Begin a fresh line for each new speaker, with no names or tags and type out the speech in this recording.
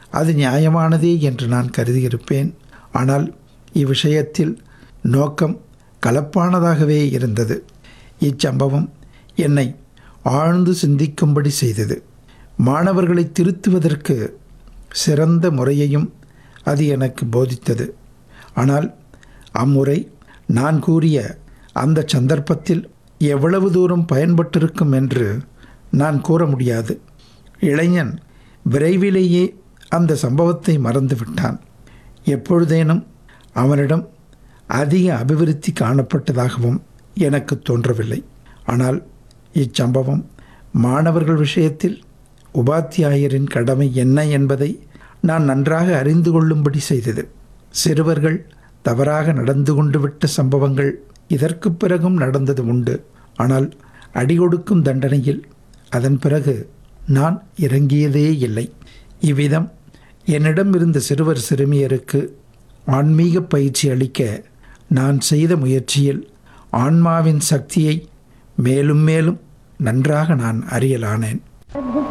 அது நியாயமானதே என்று நான் கருதியிருப்பேன் ஆனால் இவ்விஷயத்தில் நோக்கம் கலப்பானதாகவே இருந்தது இச்சம்பவம் என்னை ஆழ்ந்து சிந்திக்கும்படி செய்தது மாணவர்களை திருத்துவதற்கு சிறந்த முறையையும் அது எனக்கு போதித்தது ஆனால் அம்முறை நான் கூறிய அந்த சந்தர்ப்பத்தில் எவ்வளவு தூரம் பயன்பட்டிருக்கும் என்று நான் கூற முடியாது இளைஞன் விரைவிலேயே அந்த சம்பவத்தை மறந்துவிட்டான் எப்பொழுதேனும் அவனிடம் அதிக அபிவிருத்தி காணப்பட்டதாகவும் எனக்கு தோன்றவில்லை ஆனால் இச்சம்பவம் மாணவர்கள் விஷயத்தில் உபாத்தியாயரின் கடமை என்ன என்பதை நான் நன்றாக அறிந்து கொள்ளும்படி செய்தது சிறுவர்கள் தவறாக நடந்து கொண்டு விட்ட சம்பவங்கள் இதற்கு பிறகும் நடந்தது உண்டு ஆனால் அடிகொடுக்கும் தண்டனையில் அதன் பிறகு நான் இறங்கியதே இல்லை இவ்விதம் என்னிடம் இருந்த சிறுவர் சிறுமியருக்கு ஆன்மீக பயிற்சி அளிக்க நான் செய்த முயற்சியில் ஆன்மாவின் சக்தியை மேலும் மேலும் நன்றாக நான் அறியலானேன்